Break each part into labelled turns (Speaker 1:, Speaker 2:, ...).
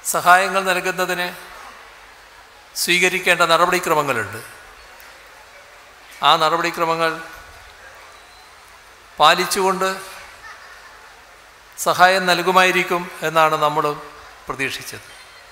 Speaker 1: സഹായങ്ങൾ നൽകുന്നതിന് സ്വീകരിക്കേണ്ട നടപടിക്രമങ്ങളുണ്ട് ആ നടപടിക്രമങ്ങൾ പാലിച്ചുകൊണ്ട് സഹായം നൽകുമായിരിക്കും എന്നാണ് നമ്മൾ പ്രതീക്ഷിച്ചത്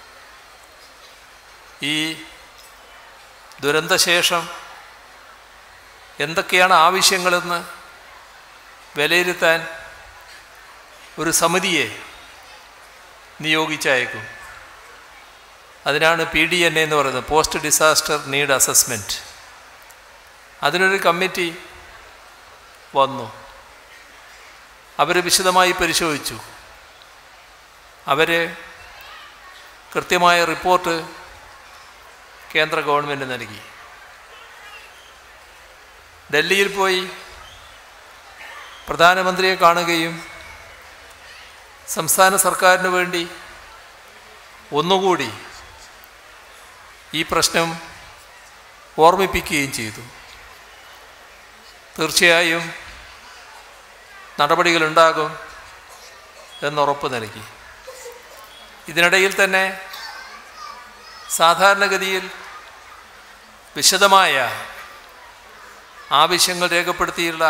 Speaker 1: ഈ ദുരന്തശേഷം എന്തൊക്കെയാണ് ആവശ്യങ്ങളെന്ന് വിലയിരുത്താൻ ഒരു സമിതിയെ നിയോഗിച്ചയക്കും അതിനാണ് പി ഡി എൻ എന്ന് പറയുന്നത് പോസ്റ്റ് ഡിസാസ്റ്റർ നീഡ് അസസ്മെൻറ്റ് അതിനൊരു കമ്മിറ്റി വന്നു അവർ വിശദമായി പരിശോധിച്ചു അവർ കൃത്യമായ റിപ്പോർട്ട് കേന്ദ്ര ഗവൺമെൻറ് നൽകി ഡൽഹിയിൽ പോയി പ്രധാനമന്ത്രിയെ കാണുകയും സംസ്ഥാന സർക്കാരിന് വേണ്ടി ഒന്നുകൂടി ഈ പ്രശ്നം ഓർമ്മിപ്പിക്കുകയും ചെയ്തു തീർച്ചയായും നടപടികളുണ്ടാകും എന്നുറപ്പ് നൽകി ഇതിനിടയിൽ തന്നെ സാധാരണഗതിയിൽ വിശദമായ ആവശ്യങ്ങൾ രേഖപ്പെടുത്തിയുള്ള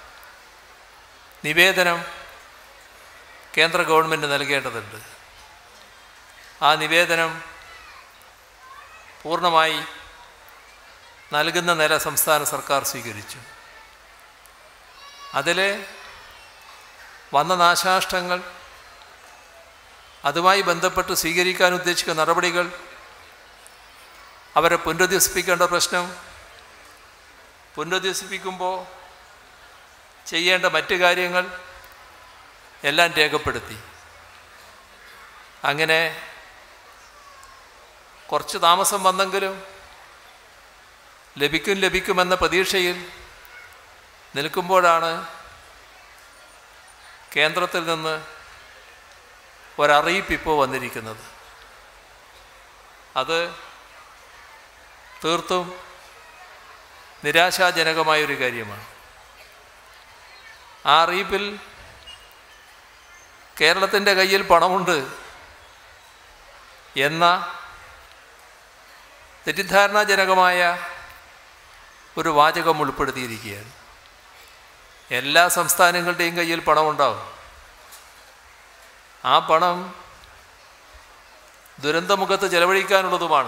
Speaker 1: നിവേദനം കേന്ദ്ര ഗവൺമെൻറ് നൽകേണ്ടതുണ്ട് ആ നിവേദനം പൂർണ്ണമായി നൽകുന്ന നില സംസ്ഥാന സർക്കാർ സ്വീകരിച്ചു അതിൽ വന്ന നാശനഷ്ടങ്ങൾ അതുമായി ബന്ധപ്പെട്ട് സ്വീകരിക്കാൻ ഉദ്ദേശിക്കുന്ന നടപടികൾ അവരെ പുനരധിവസിപ്പിക്കേണ്ട പ്രശ്നം പുനരധിവസിപ്പിക്കുമ്പോൾ ചെയ്യേണ്ട മറ്റു കാര്യങ്ങൾ എല്ലാം രേഖപ്പെടുത്തി അങ്ങനെ കുറച്ച് താമസം വന്നെങ്കിലും ലഭിക്കും ലഭിക്കുമെന്ന പ്രതീക്ഷയിൽ നിൽക്കുമ്പോഴാണ് കേന്ദ്രത്തിൽ നിന്ന് ഒരറിയിപ്പ് ഇപ്പോൾ വന്നിരിക്കുന്നത് അത് തീർത്തും നിരാശാജനകമായൊരു കാര്യമാണ് ആ അറിയിപ്പിൽ കേരളത്തിൻ്റെ കയ്യിൽ പണമുണ്ട് എന്ന തെറ്റിദ്ധാരണാജനകമായ ഒരു വാചകം ഉൾപ്പെടുത്തിയിരിക്കുകയാണ് എല്ലാ സംസ്ഥാനങ്ങളുടെയും കയ്യിൽ പണമുണ്ടാവും ആ പണം ദുരന്തമുഖത്ത് ചെലവഴിക്കാനുള്ളതുമാണ്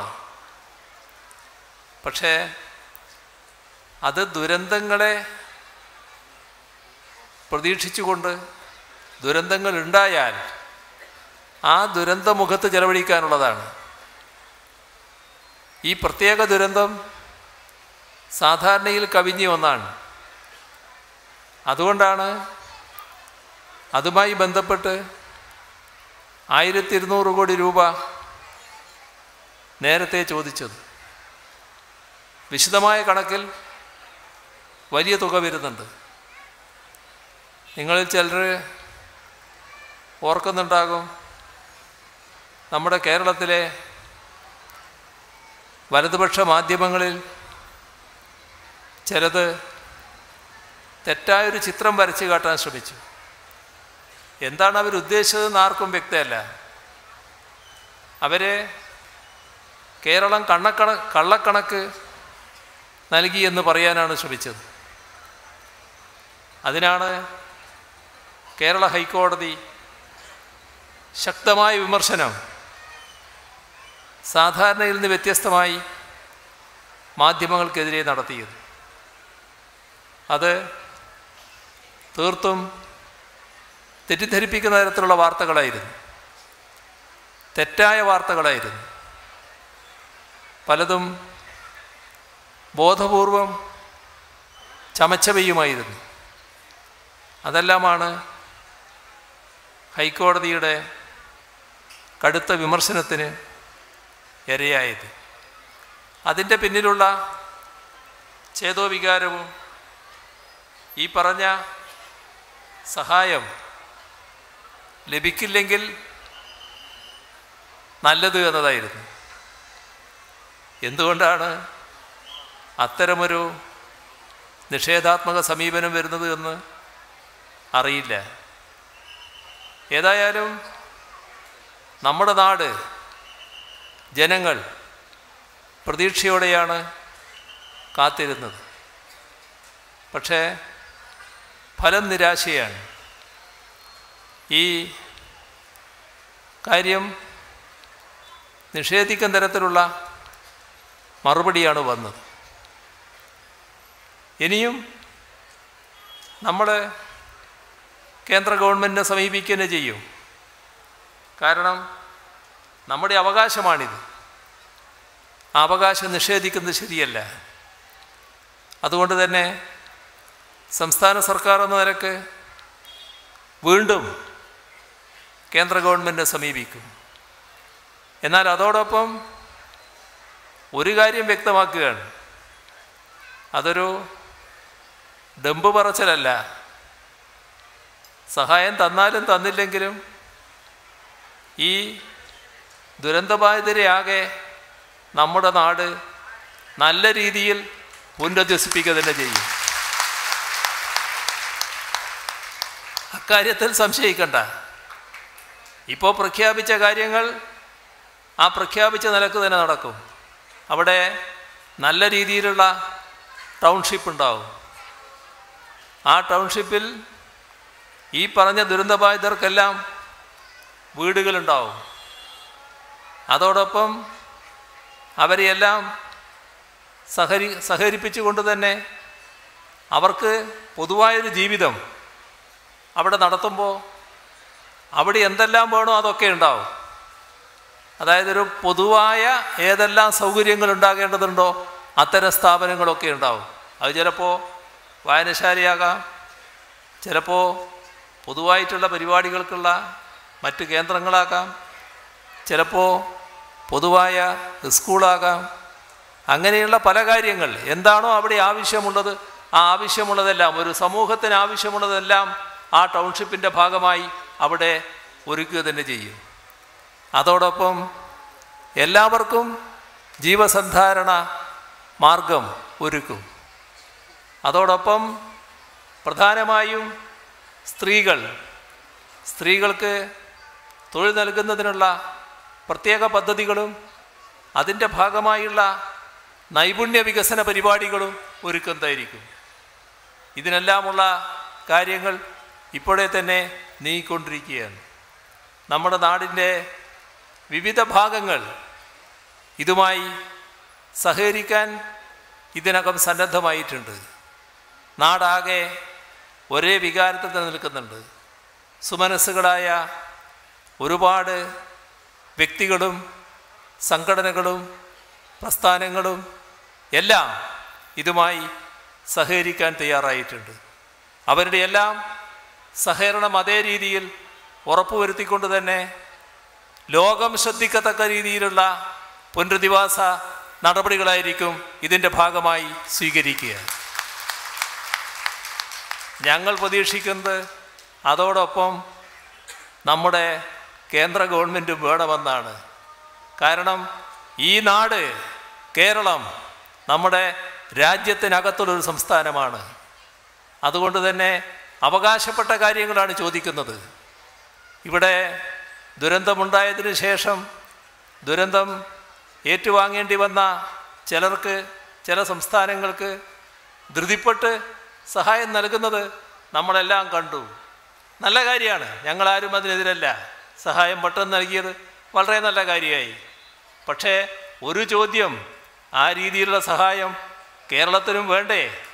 Speaker 1: പക്ഷേ അത് ദുരന്തങ്ങളെ പ്രതീക്ഷിച്ചുകൊണ്ട് ദുരന്തങ്ങൾ ഉണ്ടായാൽ ആ ദുരന്തമുഖത്ത് ചെലവഴിക്കാനുള്ളതാണ് ഈ പ്രത്യേക ദുരന്തം സാധാരണയിൽ കവിഞ്ഞു ഒന്നാണ് അതുകൊണ്ടാണ് അതുമായി ബന്ധപ്പെട്ട് ആയിരത്തി ഇരുന്നൂറ് കോടി രൂപ നേരത്തെ ചോദിച്ചത് വിശദമായ കണക്കിൽ വലിയ തുക വരുന്നുണ്ട് നിങ്ങളിൽ ചിലർ ഓർക്കുന്നുണ്ടാകും നമ്മുടെ കേരളത്തിലെ വലതുപക്ഷ മാധ്യമങ്ങളിൽ ചിലത് തെറ്റായൊരു ചിത്രം വരച്ച് കാട്ടാൻ ശ്രമിച്ചു എന്താണ് അവർ ഉദ്ദേശിച്ചതെന്ന് ആർക്കും വ്യക്തമല്ല അവരെ കേരളം കണ്ണക്കണ കള്ളക്കണക്ക് നൽകി എന്ന് പറയാനാണ് ശ്രമിച്ചത് അതിനാണ് കേരള ഹൈക്കോടതി ശക്തമായ വിമർശനം സാധാരണയിൽ നിന്ന് വ്യത്യസ്തമായി മാധ്യമങ്ങൾക്കെതിരെ നടത്തിയത് അത് തീർത്തും തെറ്റിദ്ധരിപ്പിക്കുന്ന തരത്തിലുള്ള വാർത്തകളായിരുന്നു തെറ്റായ വാർത്തകളായിരുന്നു പലതും ബോധപൂർവം ചമച്ചവയുമായിരുന്നു അതെല്ലാമാണ് ഹൈക്കോടതിയുടെ കടുത്ത വിമർശനത്തിന് ഇരയായത് അതിൻ്റെ പിന്നിലുള്ള ചേതോവികാരവും ഈ പറഞ്ഞ സഹായം ലഭിക്കില്ലെങ്കിൽ നല്ലത് എന്നതായിരുന്നു എന്തുകൊണ്ടാണ് അത്തരമൊരു നിഷേധാത്മക സമീപനം വരുന്നത് എന്ന് അറിയില്ല ഏതായാലും നമ്മുടെ നാട് ജനങ്ങൾ പ്രതീക്ഷയോടെയാണ് കാത്തിരുന്നത് പക്ഷേ ഫലം നിരാശയാണ് ഈ കാര്യം നിഷേധിക്കുന്ന തരത്തിലുള്ള മറുപടിയാണ് വന്നത് ഇനിയും നമ്മൾ കേന്ദ്ര ഗവൺമെൻറ്റിനെ സമീപിക്കുക തന്നെ ചെയ്യും കാരണം നമ്മുടെ അവകാശമാണിത് ആ അവകാശം നിഷേധിക്കുന്നത് ശരിയല്ല അതുകൊണ്ട് തന്നെ സംസ്ഥാന സർക്കാർ എന്ന നിലക്ക് വീണ്ടും കേന്ദ്ര ഗവൺമെൻറ്റിനെ സമീപിക്കും എന്നാൽ അതോടൊപ്പം ഒരു കാര്യം വ്യക്തമാക്കുകയാണ് അതൊരു ഡമ്പ് പറച്ചലല്ല സഹായം തന്നാലും തന്നില്ലെങ്കിലും ഈ ദുരന്തബാധിതരെ ആകെ നമ്മുടെ നാട് നല്ല രീതിയിൽ പുനരധിവസിപ്പിക്കുക തന്നെ ചെയ്യും അക്കാര്യത്തിൽ സംശയിക്കണ്ട ഇപ്പോൾ പ്രഖ്യാപിച്ച കാര്യങ്ങൾ ആ പ്രഖ്യാപിച്ച നിലക്ക് തന്നെ നടക്കും അവിടെ നല്ല രീതിയിലുള്ള ടൗൺഷിപ്പ് ഉണ്ടാവും ആ ടൗൺഷിപ്പിൽ ഈ പറഞ്ഞ ദുരന്തബാധിതർക്കെല്ലാം വീടുകളുണ്ടാവും അതോടൊപ്പം അവരെയെല്ലാം സഹരി സഹകരിപ്പിച്ചുകൊണ്ട് തന്നെ അവർക്ക് പൊതുവായൊരു ജീവിതം അവിടെ നടത്തുമ്പോൾ അവിടെ എന്തെല്ലാം വേണോ അതൊക്കെ ഉണ്ടാവും അതായത് ഒരു പൊതുവായ ഏതെല്ലാം സൗകര്യങ്ങൾ ഉണ്ടാകേണ്ടതുണ്ടോ അത്തരം സ്ഥാപനങ്ങളൊക്കെ ഉണ്ടാവും അത് ചിലപ്പോൾ വായനശാലയാകാം ചിലപ്പോൾ പൊതുവായിട്ടുള്ള പരിപാടികൾക്കുള്ള മറ്റ് കേന്ദ്രങ്ങളാകാം ചിലപ്പോൾ പൊതുവായ സ്കൂളാകാം അങ്ങനെയുള്ള പല കാര്യങ്ങൾ എന്താണോ അവിടെ ആവശ്യമുള്ളത് ആ ആവശ്യമുള്ളതെല്ലാം ഒരു സമൂഹത്തിന് ആവശ്യമുള്ളതെല്ലാം ആ ടൗൺഷിപ്പിൻ്റെ ഭാഗമായി അവിടെ ഒരുക്കുക തന്നെ ചെയ്യും അതോടൊപ്പം എല്ലാവർക്കും ജീവസന്ധാരണ മാർഗം ഒരുക്കും അതോടൊപ്പം പ്രധാനമായും സ്ത്രീകൾ സ്ത്രീകൾക്ക് തൊഴിൽ നൽകുന്നതിനുള്ള പ്രത്യേക പദ്ധതികളും അതിൻ്റെ ഭാഗമായുള്ള നൈപുണ്യ വികസന പരിപാടികളും ഒരുക്കുന്നതായിരിക്കും ഇതിനെല്ലാമുള്ള കാര്യങ്ങൾ ഇപ്പോഴേ തന്നെ നീങ്ങിക്കൊണ്ടിരിക്കുകയാണ് നമ്മുടെ നാടിൻ്റെ വിവിധ ഭാഗങ്ങൾ ഇതുമായി സഹകരിക്കാൻ ഇതിനകം സന്നദ്ധമായിട്ടുണ്ട് നാടാകെ ഒരേ വികാരത്തിൽ തന്നെ നിൽക്കുന്നുണ്ട് സുമനസ്സുകളായ ഒരുപാട് വ്യക്തികളും സംഘടനകളും പ്രസ്ഥാനങ്ങളും എല്ലാം ഇതുമായി സഹകരിക്കാൻ തയ്യാറായിട്ടുണ്ട് അവരുടെ എല്ലാം സഹകരണം അതേ രീതിയിൽ ഉറപ്പുവരുത്തിക്കൊണ്ട് തന്നെ ലോകം ശ്രദ്ധിക്കത്തക്ക രീതിയിലുള്ള പുനരധിവാസ നടപടികളായിരിക്കും ഇതിൻ്റെ ഭാഗമായി സ്വീകരിക്കുക ഞങ്ങൾ പ്രതീക്ഷിക്കുന്നത് അതോടൊപ്പം നമ്മുടെ കേന്ദ്ര ഗവൺമെൻറ്റും വേണമെന്നാണ് കാരണം ഈ നാട് കേരളം നമ്മുടെ രാജ്യത്തിനകത്തുള്ളൊരു സംസ്ഥാനമാണ് അതുകൊണ്ട് തന്നെ അവകാശപ്പെട്ട കാര്യങ്ങളാണ് ചോദിക്കുന്നത് ഇവിടെ ദുരന്തമുണ്ടായതിനു ശേഷം ദുരന്തം ഏറ്റുവാങ്ങേണ്ടി വന്ന ചിലർക്ക് ചില സംസ്ഥാനങ്ങൾക്ക് ധൃതിപ്പെട്ട് സഹായം നൽകുന്നത് നമ്മളെല്ലാം കണ്ടു നല്ല കാര്യമാണ് ഞങ്ങളാരും അതിനെതിരല്ല സഹായം പെട്ടെന്ന് നൽകിയത് വളരെ നല്ല കാര്യമായി പക്ഷേ ഒരു ചോദ്യം ആ രീതിയിലുള്ള സഹായം കേരളത്തിനും വേണ്ടേ